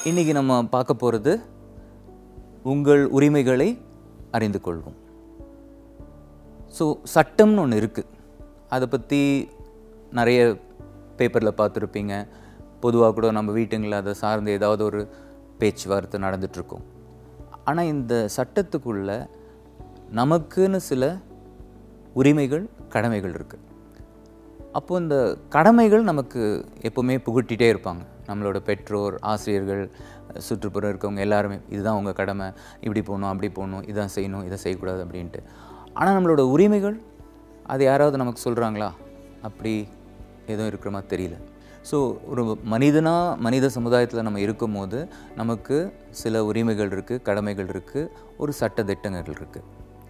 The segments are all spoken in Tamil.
இன்றைக்கி நம்ம பார்க்க போகிறது உங்கள் உரிமைகளை அறிந்து கொள்வோம் ஸோ சட்டம்னு ஒன்று இருக்குது அதை பற்றி நிறைய பேப்பரில் பார்த்துருப்பீங்க பொதுவாக கூட நம்ம வீட்டுங்களில் அதை சார்ந்து ஏதாவது ஒரு பேச்சுவார்த்தை நடந்துகிட்ருக்கும் ஆனால் இந்த சட்டத்துக்குள்ள நமக்குன்னு சில உரிமைகள் கடமைகள் இருக்குது அப்போ இந்த கடமைகள் நமக்கு எப்போவுமே புகட்டிகிட்டே இருப்பாங்க நம்மளோட பெற்றோர் ஆசிரியர்கள் சுற்றுப்புறம் இருக்கவங்க எல்லாருமே இதுதான் உங்கள் கடமை இப்படி போகணும் அப்படி போகணும் இதான் செய்யணும் இதை செய்யக்கூடாது அப்படின்ட்டு ஆனால் நம்மளோட உரிமைகள் அது யாராவது நமக்கு சொல்கிறாங்களா அப்படி எதுவும் இருக்கிற மாதிரி தெரியல ஸோ ஒரு மனிதனாக மனித சமுதாயத்தில் நம்ம இருக்கும்போது நமக்கு சில உரிமைகள் இருக்குது கடமைகள் இருக்குது ஒரு சட்ட திட்டங்கள் இருக்குது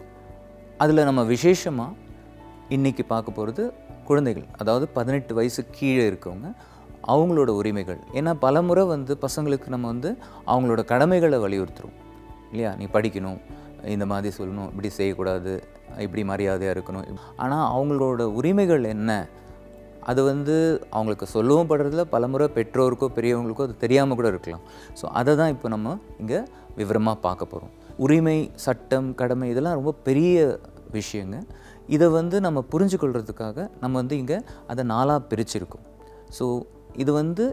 அதில் நம்ம விசேஷமாக இன்றைக்கி பார்க்க போகிறது குழந்தைகள் அதாவது பதினெட்டு வயசு கீழே இருக்கவங்க அவங்களோட உரிமைகள் ஏன்னா பல முறை வந்து பசங்களுக்கு நம்ம வந்து அவங்களோட கடமைகளை வலியுறுத்துறோம் இல்லையா நீ படிக்கணும் இந்த மாதிரி சொல்லணும் இப்படி செய்யக்கூடாது இப்படி மரியாதையாக இருக்கணும் ஆனால் அவங்களோட உரிமைகள் என்ன அது வந்து அவங்களுக்கு சொல்லவும் படுறதில்ல பலமுறை பெற்றோருக்கோ பெரியவங்களுக்கோ அது தெரியாமல் கூட இருக்கலாம் ஸோ அதை தான் இப்போ நம்ம இங்கே விவரமாக பார்க்க போகிறோம் உரிமை சட்டம் கடமை இதெல்லாம் ரொம்ப பெரிய விஷயங்க இதை வந்து நம்ம புரிஞ்சுக்கொள்கிறதுக்காக நம்ம வந்து இங்கே அதை நாளாக பிரிச்சிருக்கோம் ஸோ இது வந்து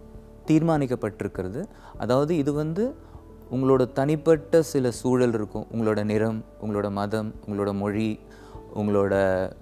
தீர்மானிக்கப்பட்டிருக்கிறது அதாவது இது வந்து உங்களோட தனிப்பட்ட சில சூழல் இருக்கும் உங்களோட நிறம் உங்களோட மதம் உங்களோட மொழி உங்களோட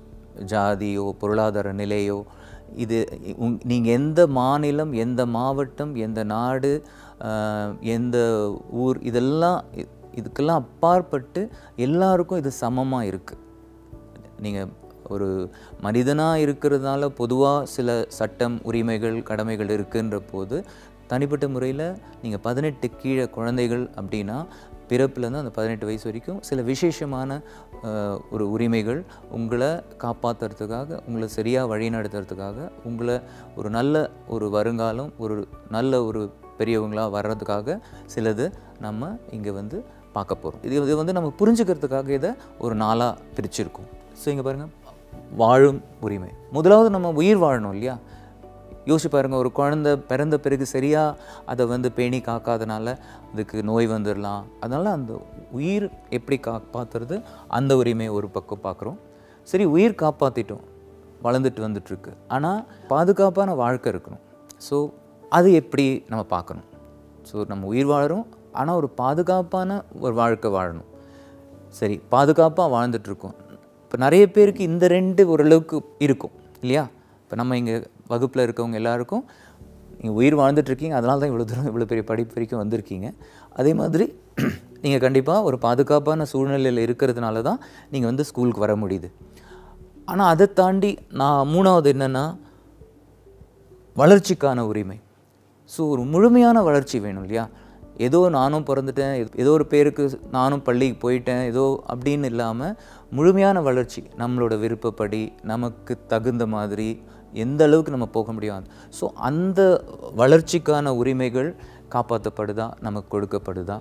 ஜாதியோ பொருளாதார நிலையோ இது உங் நீங்கள் எந்த மாநிலம் எந்த மாவட்டம் எந்த நாடு ஆஹ், எந்த ஊர் இதெல்லாம் இ- இதுக்கெல்லாம் அப்பாற்பட்டு எல்லாருக்கும் இது சமமாக இருக்குது நீங்கள் ஒரு மனிதனாக இருக்கிறதுனால பொதுவாக சில சட்டம் உரிமைகள் கடமைகள் இருக்குன்ற போது தனிப்பட்ட முறையில் நீங்கள் பதினெட்டு கீழே குழந்தைகள் அப்படின்னா பிறப்புலேருந்து அந்த பதினெட்டு வயசு வரைக்கும் சில விசேஷமான அஹ், ஒரு உரிமைகள் உங்களை காப்பாற்றுறதுக்காக உங்களை சரியாக வழிநடத்துறதுக்காக உங்களை ஒரு நல்ல ஒரு வருங்காலம் ஒரு நல்ல ஒரு பெரியவங்களாக வர்றதுக்காக சிலது நம்ம இங்கே வந்து பார்க்க போகிறோம் இது இது வந்து நம்ம புரிஞ்சுக்கிறதுக்காக இதை ஒரு நாளாக பிரிச்சிருக்கோம் ஸோ இங்கே பாருங்கள் வாழும் உரிமை முதலாவது நம்ம உயிர் வாழணும் இல்லையா யோசிச்சு பாருங்க ஒரு குழந்தை பிறந்த பிறகு சரியாக அதை வந்து பேணி காக்காதனால அதுக்கு நோய் வந்துடலாம் அதனால் அந்த உயிர் எப்படி காப்பாற்றுறது அந்த உரிமையை ஒரு பக்கம் பார்க்குறோம் சரி உயிர் காப்பாற்றிட்டோம் வளர்ந்துட்டு வந்துட்டுருக்கு ஆனால் பாதுகாப்பான வாழ்க்கை இருக்கணும் ஸோ அது எப்படி நம்ம பார்க்கணும் ஸோ நம்ம உயிர் வாழறோம் ஆனால் ஒரு பாதுகாப்பான ஒரு வாழ்க்கை வாழணும் சரி பாதுகாப்பாக வாழ்ந்துட்டுருக்கோம் இப்போ நிறைய பேருக்கு இந்த ரெண்டு ஓரளவுக்கு இருக்கும் இல்லையா இப்போ நம்ம இங்கே வகுப்பில் இருக்கவங்க எல்லாருக்கும் நீங்கள் உயிர் வாழ்ந்துட்டுருக்கீங்க அதனால தான் இவ்வளோ தூரம் இவ்வளோ பெரிய படிப்பு வரைக்கும் வந்திருக்கீங்க அதே மாதிரி நீங்கள் கண்டிப்பாக ஒரு பாதுகாப்பான சூழ்நிலையில் இருக்கிறதுனால தான் நீங்கள் வந்து ஸ்கூலுக்கு வர முடியுது ஆனால் அதை தாண்டி நான் மூணாவது என்னென்னா வளர்ச்சிக்கான உரிமை ஸோ ஒரு முழுமையான வளர்ச்சி வேணும் இல்லையா ஏதோ நானும் பிறந்துட்டேன் ஏதோ ஒரு பேருக்கு நானும் பள்ளிக்கு போயிட்டேன் ஏதோ அப்படின்னு இல்லாமல் முழுமையான வளர்ச்சி நம்மளோட விருப்பப்படி நமக்கு தகுந்த மாதிரி எந்த அளவுக்கு நம்ம போக முடியும் ஸோ அந்த வளர்ச்சிக்கான உரிமைகள் காப்பாற்றப்படுதா நமக்கு கொடுக்கப்படுதா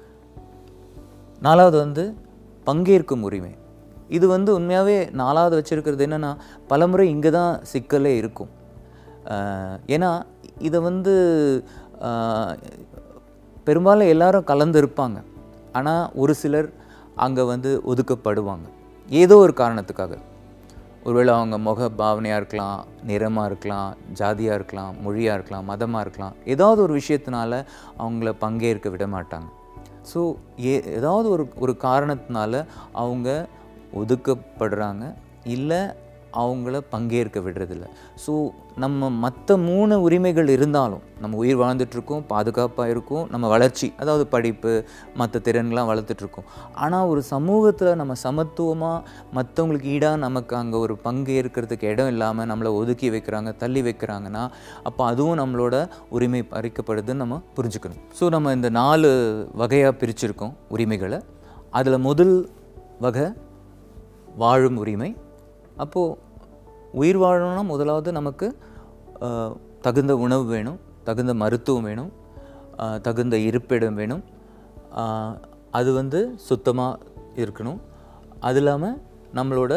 நாலாவது வந்து பங்கேற்கும் உரிமை இது வந்து உண்மையாகவே நாலாவது வச்சுருக்கிறது என்னென்னா பலமுறை இங்கே தான் சிக்கலே இருக்கும் ஆஹ் ஏன்னா இதை வந்து ஆஹ் பெரும்பாலும் எல்லாரும் கலந்து இருப்பாங்க ஆனால் ஒரு சிலர் அங்கே வந்து ஒதுக்கப்படுவாங்க ஏதோ ஒரு காரணத்துக்காக ஒருவேளை அவங்க முக பாவனையாக இருக்கலாம் நிறமாக இருக்கலாம் ஜாதியாக இருக்கலாம் மொழியாக இருக்கலாம் மதமாக இருக்கலாம் ஏதாவது ஒரு விஷயத்தினால அவங்கள பங்கேற்க விட மாட்டாங்க ஸோ ஏ ஏதாவது ஒரு ஒரு காரணத்தினால அவங்க ஒதுக்கப்படுறாங்க இல்லை அவங்கள பங்கேற்க விடுறதில்ல ஸோ நம்ம மற்ற மூணு உரிமைகள் இருந்தாலும் நம்ம உயிர் வாழ்ந்துட்டுருக்கோம் பாதுகாப்பாக இருக்கும் நம்ம வளர்ச்சி அதாவது படிப்பு மற்ற திறன்கள்லாம் வளர்த்துட்ருக்கோம் ஆனால் ஒரு சமூகத்தில் நம்ம சமத்துவமாக மற்றவங்களுக்கு ஈடாக நமக்கு அங்கே ஒரு பங்கு இருக்கிறதுக்கு இடம் இல்லாமல் நம்மளை ஒதுக்கி வைக்கிறாங்க தள்ளி வைக்கிறாங்கன்னா அப்போ அதுவும் நம்மளோட உரிமை பறிக்கப்படுதுன்னு நம்ம புரிஞ்சுக்கணும் ஸோ நம்ம இந்த நாலு வகையாக பிரிச்சிருக்கோம் உரிமைகளை அதில் முதல் வகை வாழும் உரிமை அப்போது உயிர் வாழணும்னா முதலாவது நமக்கு ஆஹ், தகுந்த உணவு வேணும் தகுந்த மருத்துவம் வேணும் ஆஹ், தகுந்த இருப்பிடம் வேணும் ஆஹ், அது வந்து சுத்தமாக இருக்கணும் அது இல்லாமல் நம்மளோட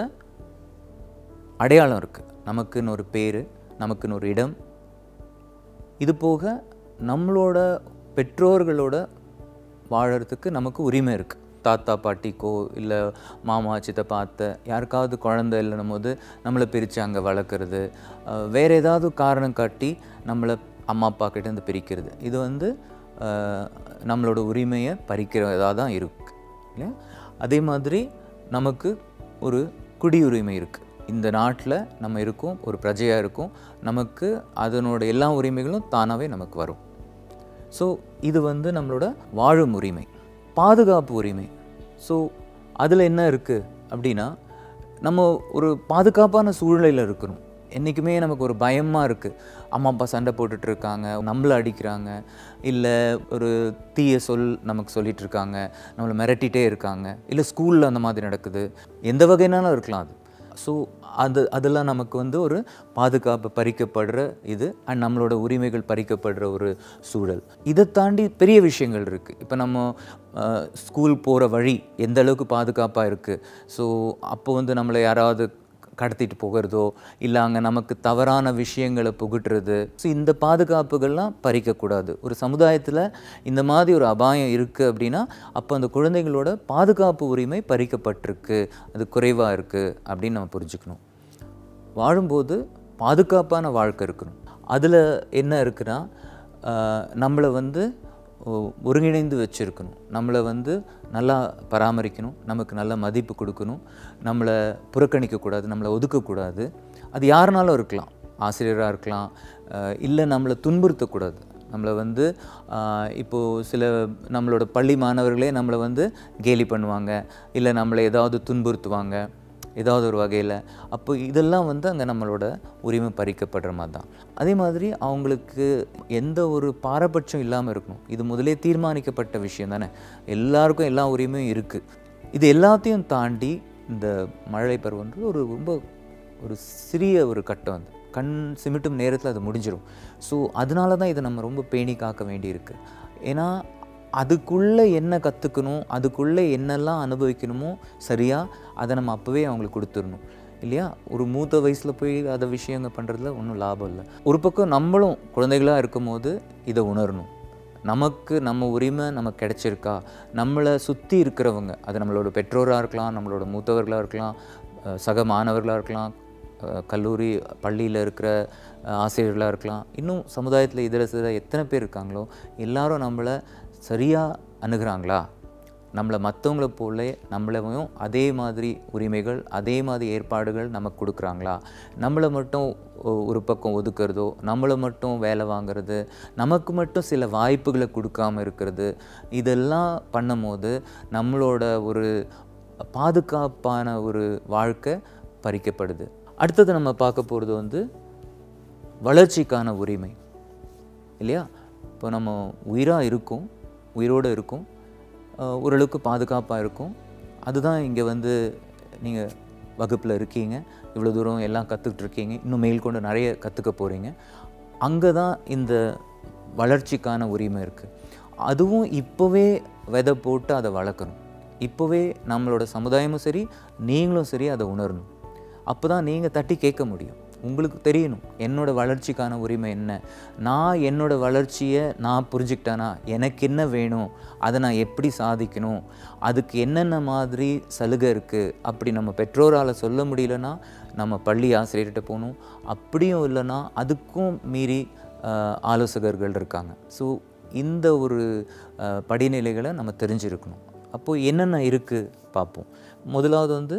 அடையாளம் இருக்குது நமக்குன்னு ஒரு பேர் நமக்குன்னு ஒரு இடம் இது போக நம்மளோட பெற்றோர்களோட வாழறதுக்கு நமக்கு உரிமை இருக்குது தாத்தா பாட்டிக்கோ இல்லை மாமா சித்தப்பா அத்தை யாருக்காவது குழந்தை இல்லைன்னும் போது நம்மளை பிரித்து அங்கே வளர்க்குறது அஹ், வேற ஏதாவது காரணம் காட்டி நம்மளை அம்மா அப்பா கிட்டேருந்து பிரிக்கிறது இது வந்து அஹ், நம்மளோட உரிமையை பறிக்கிறதா தான் இருக்கு இல்லையா அதே மாதிரி நமக்கு ஒரு குடியுரிமை இருக்குது இந்த நாட்டில் நம்ம இருக்கோம் ஒரு பிரஜையாக இருக்கோம் நமக்கு அதனோட எல்லா உரிமைகளும் தானாகவே நமக்கு வரும் ஸோ இது வந்து நம்மளோட வாழும் உரிமை பாதுகாப்பு உரிமை ஸோ அதில் என்ன இருக்குது அப்படின்னா நம்ம ஒரு பாதுகாப்பான சூழ்நிலையில் இருக்கணும் என்றைக்குமே நமக்கு ஒரு பயமாக இருக்குது அம்மா அப்பா சண்டை போட்டுட்டு இருக்காங்க நம்மளை அடிக்கிறாங்க இல்லை ஒரு தீய சொல் நமக்கு சொல்லிட்டு இருக்காங்க நம்மளை மிரட்டிகிட்டே இருக்காங்க இல்லை ஸ்கூலில் அந்த மாதிரி நடக்குது எந்த வகைனாலும் இருக்கலாம் அது ஸோ அது அதெல்லாம் நமக்கு வந்து ஒரு பாதுகாப்பு பறிக்கப்படுற இது அண்ட் நம்மளோட உரிமைகள் பறிக்கப்படுற ஒரு சூழல் இதை தாண்டி பெரிய விஷயங்கள் இருக்குது இப்போ நம்ம ஸ்கூல் போகிற வழி எந்த அளவுக்கு பாதுகாப்பாக இருக்குது ஸோ அப்போ வந்து நம்மளை யாராவது கடத்திட்டு போகிறதோ இல்லை அங்கே நமக்கு தவறான விஷயங்களை புகுட்டுறது ஸோ இந்த பாதுகாப்புகள்லாம் பறிக்கக்கூடாது ஒரு சமுதாயத்தில் இந்த மாதிரி ஒரு அபாயம் இருக்குது அப்படின்னா அப்போ அந்த குழந்தைகளோட பாதுகாப்பு உரிமை பறிக்கப்பட்டிருக்கு அது குறைவாக இருக்குது அப்படின்னு நம்ம புரிஞ்சுக்கணும் வாழும்போது பாதுகாப்பான வாழ்க்கை இருக்கணும் அதில் என்ன இருக்குன்னா ஆஹ், நம்மளை வந்து ஒ- ஒருங்கிணைந்து வச்சுருக்கணும் நம்மளை வந்து நல்லா பராமரிக்கணும் நமக்கு நல்ல மதிப்பு கொடுக்கணும் நம்மளை புறக்கணிக்கக்கூடாது நம்மளை ஒதுக்கக்கூடாது அது யாருனாலும் இருக்கலாம் ஆசிரியராக இருக்கலாம் ஆஹ், இல்லை நம்மளை துன்புறுத்தக்கூடாது நம்மளை வந்து ஆஹ், இப்போது சில நம்மளோட பள்ளி மாணவர்களே நம்மளை வந்து கேலி பண்ணுவாங்க இல்லை நம்மளை ஏதாவது துன்புறுத்துவாங்க ஏதாவது ஒரு வகையில் அப்போ இதெல்லாம் வந்து அங்கே நம்மளோட உரிமை பறிக்கப்படுற மாதிரி தான் அதே மாதிரி அவங்களுக்கு எந்த ஒரு பாரபட்சம் இல்லாமல் இருக்கணும் இது முதலே தீர்மானிக்கப்பட்ட விஷயம் தானே எல்லாருக்கும் எல்லா உரிமையும் இருக்குது இது எல்லாத்தையும் தாண்டி இந்த மழை பருவன்றது ஒரு ரொம்ப ஒரு சிறிய ஒரு கட்டம் அது கண் சிமிட்டும் நேரத்தில் அது முடிஞ்சிடும் ஸோ அதனால தான் இதை நம்ம ரொம்ப பேணி காக்க வேண்டியிருக்கு ஏன்னா அதுக்குள்ளே என்ன கற்றுக்கணும் அதுக்குள்ளே என்னெல்லாம் அனுபவிக்கணுமோ சரியாக அதை நம்ம அப்போவே அவங்களுக்கு கொடுத்துடணும் இல்லையா ஒரு மூத்த வயசில் போய் அதை விஷயங்க பண்ணுறதுல ஒன்றும் லாபம் இல்லை ஒரு பக்கம் நம்மளும் குழந்தைகளாக இருக்கும்போது இதை உணரணும் நமக்கு நம்ம உரிமை நமக்கு கிடைச்சிருக்கா நம்மளை சுற்றி இருக்கிறவங்க அது நம்மளோட பெற்றோராக இருக்கலாம் நம்மளோட மூத்தவர்களாக இருக்கலாம் அஹ் சக மாணவர்களாக இருக்கலாம் அஹ் கல்லூரி பள்ளியில் இருக்கிற அஹ் ஆசிரியர்களாக இருக்கலாம் இன்னும் சமுதாயத்தில் இதர சில எத்தனை பேர் இருக்காங்களோ எல்லாரும் நம்மளை சரியாக அணுகுறாங்களா நம்மளை மற்றவங்கள போல நம்மளையும் அதே மாதிரி உரிமைகள் அதே மாதிரி ஏற்பாடுகள் நமக்கு கொடுக்குறாங்களா நம்மளை மட்டும் ஒ- ஒரு பக்கம் ஒதுக்குறதோ நம்மளை மட்டும் வேலை வாங்குறது நமக்கு மட்டும் சில வாய்ப்புகளை கொடுக்காம இருக்கிறது இதெல்லாம் பண்ணும்போது நம்மளோட ஒரு பாதுகாப்பான ஒரு வாழ்க்கை பறிக்கப்படுது அடுத்தது நம்ம பார்க்க போகிறது வந்து வளர்ச்சிக்கான உரிமை இல்லையா இப்போ நம்ம உயிராக இருக்கோம் உயிரோடு இருக்கோம் அஹ் ஓரளவுக்கு பாதுகாப்பாக இருக்கும் அதுதான் இங்கே வந்து நீங்கள் வகுப்பில் இருக்கீங்க இவ்வளோ தூரம் எல்லாம் கற்றுக்கிட்டு இருக்கீங்க இன்னும் மேற்கொண்டு நிறைய கற்றுக்க போகிறீங்க அங்கே தான் இந்த வளர்ச்சிக்கான உரிமை இருக்குது அதுவும் இப்போவே விதை போட்டு அதை வளர்க்கணும் இப்போவே நம்மளோட சமுதாயமும் சரி நீங்களும் சரி அதை உணரணும் அப்போ தான் நீங்கள் தட்டி கேட்க முடியும் உங்களுக்கு தெரியணும் என்னோட வளர்ச்சிக்கான உரிமை என்ன நான் என்னோட வளர்ச்சியை நான் புரிஞ்சுக்கிட்டேனா எனக்கு என்ன வேணும் அதை நான் எப்படி சாதிக்கணும் அதுக்கு என்னென்ன மாதிரி சலுகை இருக்குது அப்படி நம்ம பெற்றோரால் சொல்ல முடியலன்னா நம்ம பள்ளி ஆசிரியர்கிட்ட போகணும் அப்படியும் இல்லைன்னா அதுக்கும் மீறி ஆஹ், ஆலோசகர்கள் இருக்காங்க ஸோ இந்த ஒரு ஆஹ், படிநிலைகளை நம்ம தெரிஞ்சிருக்கணும் அப்போது என்னென்ன இருக்குது பார்ப்போம் முதலாவது வந்து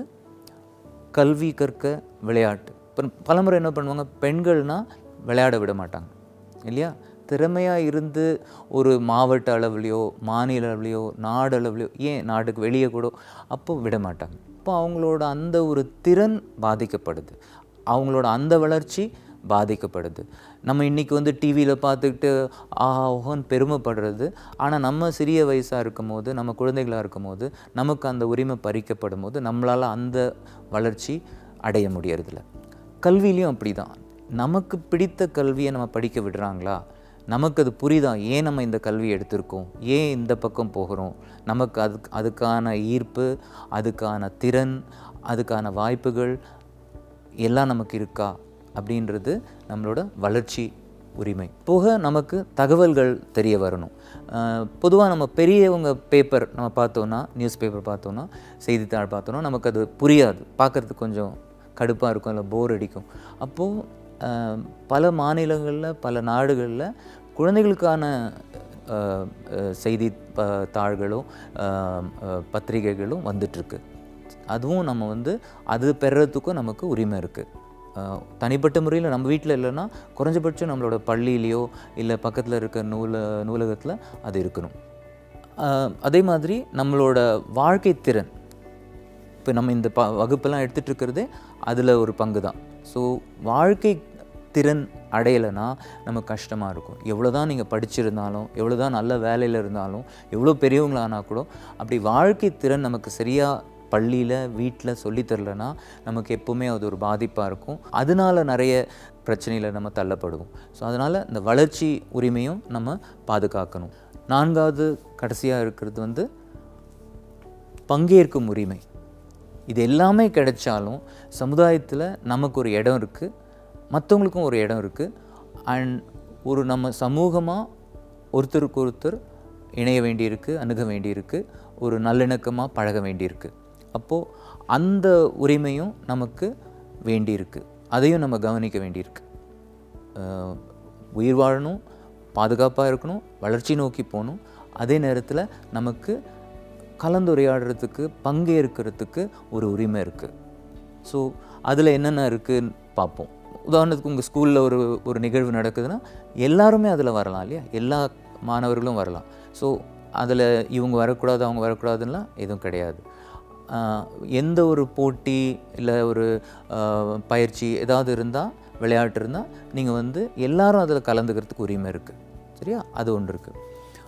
கல்வி கற்க விளையாட்டு இப்போ பலமுறை என்ன பண்ணுவாங்க பெண்கள்னா விளையாட விட மாட்டாங்க இல்லையா திறமையாக இருந்து ஒரு மாவட்ட அளவுலையோ மாநில அளவுலையோ நாடு அளவுலையோ ஏன் நாட்டுக்கு வெளியே கூட அப்போ விட மாட்டாங்க அப்போ அவங்களோட அந்த ஒரு திறன் பாதிக்கப்படுது அவங்களோட அந்த வளர்ச்சி பாதிக்கப்படுது நம்ம இன்றைக்கி வந்து டிவியில் பார்த்துக்கிட்டு ஆஹா ஓஹோன்னு பெருமைப்படுறது ஆனால் நம்ம சிறிய வயசாக இருக்கும் போது நம்ம குழந்தைகளாக இருக்கும் போது நமக்கு அந்த உரிமை பறிக்கப்படும் போது நம்மளால் அந்த வளர்ச்சி அடைய முடியறதில்ல கல்வியிலையும் அப்படி தான் நமக்கு பிடித்த கல்வியை நம்ம படிக்க விடுறாங்களா நமக்கு அது புரியுதா ஏன் நம்ம இந்த கல்வி எடுத்திருக்கோம் ஏன் இந்த பக்கம் போகிறோம் நமக்கு அதுக்கு அதுக்கான ஈர்ப்பு அதுக்கான திறன் அதுக்கான வாய்ப்புகள் எல்லாம் நமக்கு இருக்கா அப்படின்றது நம்மளோட வளர்ச்சி உரிமை போக நமக்கு தகவல்கள் தெரிய வரணும் பொதுவாக நம்ம பெரியவங்க பேப்பர் நம்ம பார்த்தோன்னா நியூஸ் பேப்பர் பார்த்தோன்னா செய்தித்தாள் பார்த்தோன்னா நமக்கு அது புரியாது பார்க்குறதுக்கு கொஞ்சம் கடுப்பாக இருக்கும் இல்லை போர் அடிக்கும் அப்போது பல மாநிலங்களில் பல நாடுகளில் குழந்தைகளுக்கான அஹ், அஹ், செய்தி ப தாள்களும் அஹ், அஹ், பத்திரிகைகளும் வந்துட்டுருக்கு அதுவும் நம்ம வந்து அது பெறுறதுக்கும் நமக்கு உரிமை இருக்குது தனிப்பட்ட முறையில் நம்ம வீட்டில் இல்லைன்னா குறைஞ்சபட்சம் நம்மளோட பள்ளியிலையோ இல்லை பக்கத்தில் இருக்க நூல நூலகத்தில் அது இருக்கணும் அஹ், அதே மாதிரி நம்மளோட வாழ்க்கை திறன் இப்போ நம்ம இந்த ப வகுப்பெல்லாம் எடுத்துகிட்டு இருக்கிறதே அதில் ஒரு பங்கு தான் ஸோ வாழ்க்கை திறன் அடையலைன்னா நமக்கு கஷ்டமாக இருக்கும் எவ்வளோ தான் நீங்கள் படிச்சிருந்தாலும் எவ்வளோ தான் நல்ல வேலையில் இருந்தாலும் எவ்வளோ பெரியவங்களானா கூட அப்படி வாழ்க்கை திறன் நமக்கு சரியாக பள்ளியில் வீட்டில் சொல்லித்தரலனா நமக்கு எப்போவுமே அது ஒரு பாதிப்பாக இருக்கும் அதனால நிறைய பிரச்சனையில் நம்ம தள்ளப்படுவோம் ஸோ அதனால் இந்த வளர்ச்சி உரிமையும் நம்ம பாதுகாக்கணும் நான்காவது கடைசியாக இருக்கிறது வந்து பங்கேற்கும் உரிமை இது எல்லாமே கிடைச்சாலும் சமுதாயத்தில் நமக்கு ஒரு இடம் இருக்குது மற்றவங்களுக்கும் ஒரு இடம் இருக்குது அண்ட் ஒரு நம்ம சமூகமாக ஒருத்தருக்கு ஒருத்தர் இணைய வேண்டியிருக்கு அணுக வேண்டியிருக்கு ஒரு நல்லிணக்கமாக பழக வேண்டியிருக்கு அப்போது அந்த உரிமையும் நமக்கு வேண்டியிருக்கு அதையும் நம்ம கவனிக்க வேண்டியிருக்கு அஹ் உயிர் வாழணும் பாதுகாப்பாக இருக்கணும் வளர்ச்சி நோக்கி போகணும் அதே நேரத்தில் நமக்கு கலந்துரையாடுறதுக்கு பங்கேற்கிறதுக்கு ஒரு உரிமை இருக்குது ஸோ அதில் என்னென்ன இருக்குன்னு பார்ப்போம் உதாரணத்துக்கு உங்கள் ஸ்கூலில் ஒரு ஒரு நிகழ்வு நடக்குதுன்னா எல்லாருமே அதில் வரலாம் இல்லையா எல்லா மாணவர்களும் வரலாம் ஸோ அதில் இவங்க வரக்கூடாது அவங்க வரக்கூடாதுன்னெலாம் எதுவும் கிடையாது ஆஹ் எந்த ஒரு போட்டி இல்லை ஒரு ஆஹ் பயிற்சி ஏதாவது இருந்தால் விளையாட்டு இருந்தால் நீங்கள் வந்து எல்லாரும் அதில் கலந்துக்கிறதுக்கு உரிமை இருக்குது சரியா அது ஒன்று இருக்குது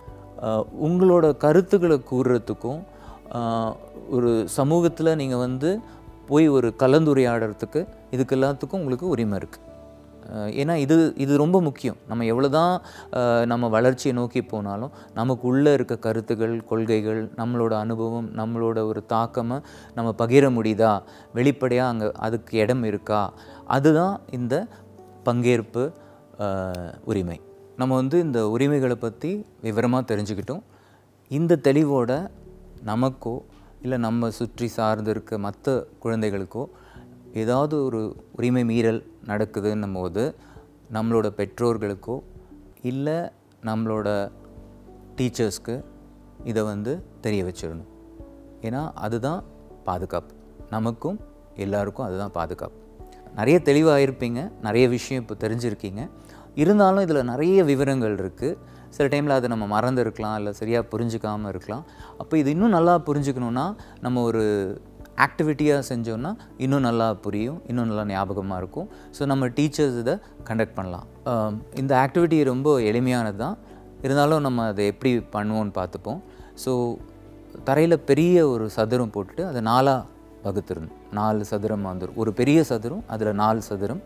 ஆஹ் உங்களோட கருத்துக்களை கூறுறதுக்கும் ஆஹ் ஒரு சமூகத்தில் நீங்கள் வந்து போய் ஒரு கலந்துரையாடுறதுக்கு இதுக்கு எல்லாத்துக்கும் உங்களுக்கு உரிமை இருக்குது ஏன்னா இது இது ரொம்ப முக்கியம் நம்ம எவ்வளோ தான் நம்ம வளர்ச்சியை நோக்கி போனாலும் நமக்குள்ளே இருக்க கருத்துகள் கொள்கைகள் நம்மளோட அனுபவம் நம்மளோட ஒரு தாக்கமை நம்ம பகிர முடியுதா வெளிப்படையாக அங்கே அதுக்கு இடம் இருக்கா அதுதான் இந்த பங்கேற்பு ஆஹ், உரிமை நம்ம வந்து இந்த உரிமைகளை பற்றி விவரமாக தெரிஞ்சுக்கிட்டோம் இந்த தெளிவோட நமக்கோ இல்லை நம்ம சுற்றி சார்ந்து இருக்க மற்ற குழந்தைகளுக்கோ ஏதாவது ஒரு உரிமை மீறல் நடக்குதுன்னும் போது நம்மளோட பெற்றோர்களுக்கோ இல்லை நம்மளோட டீச்சர்ஸ்க்கு இதை வந்து தெரிய வச்சிடணும் ஏன்னா அதுதான் பாதுகாப்பு நமக்கும் எல்லாருக்கும் அதுதான் பாதுகாப்பு நிறைய தெளிவாக இருப்பீங்க நிறைய விஷயம் இப்போ தெரிஞ்சிருக்கீங்க இருந்தாலும் இதில் நிறைய விவரங்கள் இருக்குது சில டைமில் அதை நம்ம மறந்துருக்கலாம் இல்லை சரியாக புரிஞ்சுக்காமல் இருக்கலாம் அப்போ இது இன்னும் நல்லா புரிஞ்சுக்கணுன்னா நம்ம ஒரு ஆக்டிவிட்டியாக செஞ்சோன்னா இன்னும் நல்லா புரியும் இன்னும் நல்லா ஞாபகமாக இருக்கும் ஸோ நம்ம டீச்சர்ஸ் இதை கண்டக்ட் பண்ணலாம் ஆம், இந்த ஆக்டிவிட்டி ரொம்ப எளிமையானது தான் இருந்தாலும் நம்ம அதை எப்படி பண்ணுவோம்னு பார்த்துப்போம் ஸோ தரையில் பெரிய ஒரு சதுரம் போட்டுட்டு அதை நாலாக வகுத்துடணும் நாலு சதுரம் வந்துடும் ஒரு பெரிய சதுரம் அதில் நாலு சதுரம்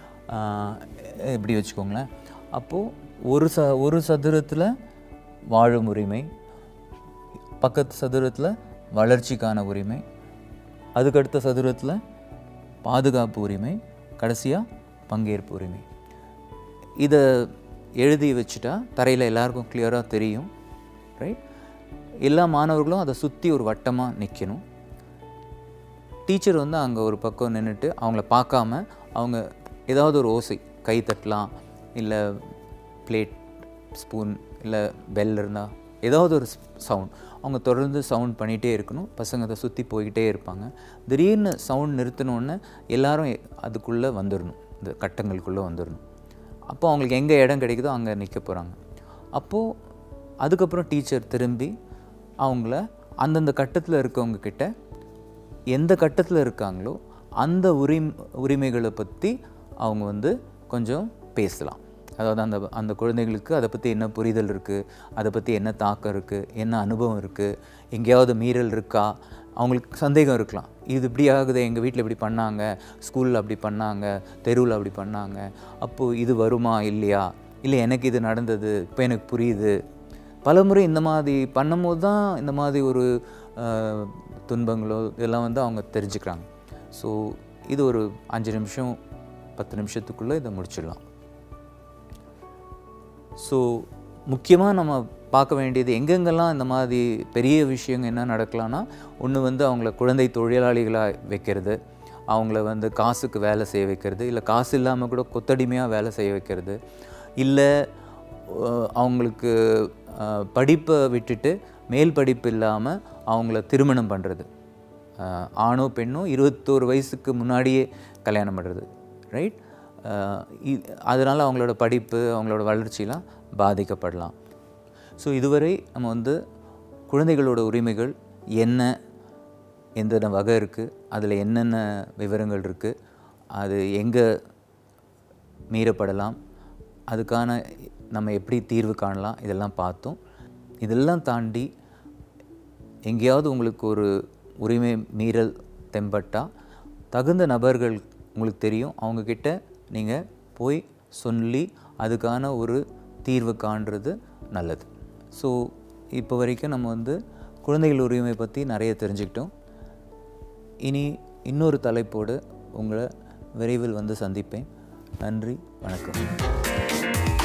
ஆஹ், இப்படி வச்சுக்கோங்களேன் அப்போது ஒரு ச ஒரு சதுரத்தில் வாழும் உரிமை பக்கத்து சதுரத்தில் வளர்ச்சிக்கான உரிமை அதுக்கடுத்த சதுரத்தில் பாதுகாப்பு உரிமை கடைசியாக பங்கேற்பு உரிமை இதை எழுதி வச்சுட்டா தரையில் எல்லாருக்கும் கிளியராக தெரியும் ரைட் எல்லா மாணவர்களும் அதை சுற்றி ஒரு வட்டமாக நிற்கணும் டீச்சர் வந்து அங்கே ஒரு பக்கம் நின்றுட்டு அவங்கள பார்க்காம அவங்க ஏதாவது ஒரு ஓசை கை தட்டலாம் இல்லை பிளேட் ஸ்பூன் இல்லை பெல் இருந்தால் ஏதாவது ஒரு சவுண்ட் அவங்க தொடர்ந்து சவுண்ட் பண்ணிகிட்டே இருக்கணும் பசங்க அதை சுற்றி போய்கிட்டே இருப்பாங்க திடீர்னு சவுண்ட் நிறுத்தினோடனே எல்லாரும் எ- அதுக்குள்ளே வந்துடணும் இந்த கட்டங்களுக்குள்ளே வந்துடணும் அப்போ அவங்களுக்கு எங்கே இடம் கிடைக்குதோ அங்கே நிற்க போகிறாங்க அப்போது அதுக்கப்புறம் டீச்சர் திரும்பி அவங்கள அந்தந்த கட்டத்தில் இருக்கவங்க கிட்ட எந்த கட்டத்தில் இருக்காங்களோ அந்த உரிம் உரிமைகளை பற்றி அவங்க வந்து கொஞ்சம் பேசலாம் அதாவது அந்த அந்த குழந்தைகளுக்கு அதை பற்றி என்ன புரிதல் இருக்குது அதை பற்றி என்ன தாக்கம் இருக்குது என்ன அனுபவம் இருக்குது எங்கேயாவது மீறல் இருக்கா அவங்களுக்கு சந்தேகம் இருக்கலாம் இது இப்படி ஆகுது எங்கள் வீட்டில் இப்படி பண்ணாங்க ஸ்கூலில் அப்படி பண்ணாங்க தெருவில் அப்படி பண்ணாங்க அப்போது இது வருமா இல்லையா இல்லை எனக்கு இது நடந்தது இப்போ எனக்கு புரியுது பலமுறை இந்த மாதிரி பண்ணும்போது தான் இந்த மாதிரி ஒரு அஹ், துன்பங்களோ இதெல்லாம் வந்து அவங்க தெரிஞ்சுக்கிறாங்க ஸோ இது ஒரு அஞ்சு நிமிஷம் பத்து நிமிஷத்துக்குள்ளே இதை முடிச்சிடலாம் ஸோ முக்கியமாக நம்ம பார்க்க வேண்டியது எங்கெங்கெல்லாம் இந்த மாதிரி பெரிய விஷயங்க என்ன நடக்கலாம்னா ஒன்று வந்து அவங்கள குழந்தை தொழிலாளிகளாக வைக்கிறது அவங்கள வந்து காசுக்கு வேலை செய்ய வைக்கிறது இல்லை காசு இல்லாமல் கூட கொத்தடிமையாக வேலை செய்ய வைக்கிறது இல்லை அஹ், அவங்களுக்கு அஹ், படிப்பை விட்டுட்டு மேல் படிப்பு இல்லாமல் அவங்கள திருமணம் பண்ணுறது ஆணோ பெண்ணோ இருபத்தோரு வயசுக்கு முன்னாடியே கல்யாணம் பண்ணுறது ரைட் அதனால் அவங்களோட படிப்பு அவங்களோட வளர்ச்சிலாம் பாதிக்கப்படலாம் ஸோ இதுவரை நம்ம வந்து குழந்தைகளோட உரிமைகள் என்ன எந்தெந்த வகை இருக்குது அதில் என்னென்ன விவரங்கள் இருக்குது அது எங்கே மீறப்படலாம் அதுக்கான நம்ம எப்படி தீர்வு காணலாம் இதெல்லாம் பார்த்தோம் இதெல்லாம் தாண்டி எங்கேயாவது உங்களுக்கு ஒரு உரிமை மீறல் தென்பட்டா தகுந்த நபர்கள் உங்களுக்கு தெரியும் அவங்கக்கிட்ட நீங்கள் போய் சொல்லி அதுக்கான ஒரு தீர்வு காண்றது நல்லது ஸோ இப்போ வரைக்கும் நம்ம வந்து குழந்தைகள் உரிமை பற்றி நிறைய தெரிஞ்சுக்கிட்டோம் இனி இன்னொரு தலைப்போடு உங்களை விரைவில் வந்து சந்திப்பேன் நன்றி வணக்கம்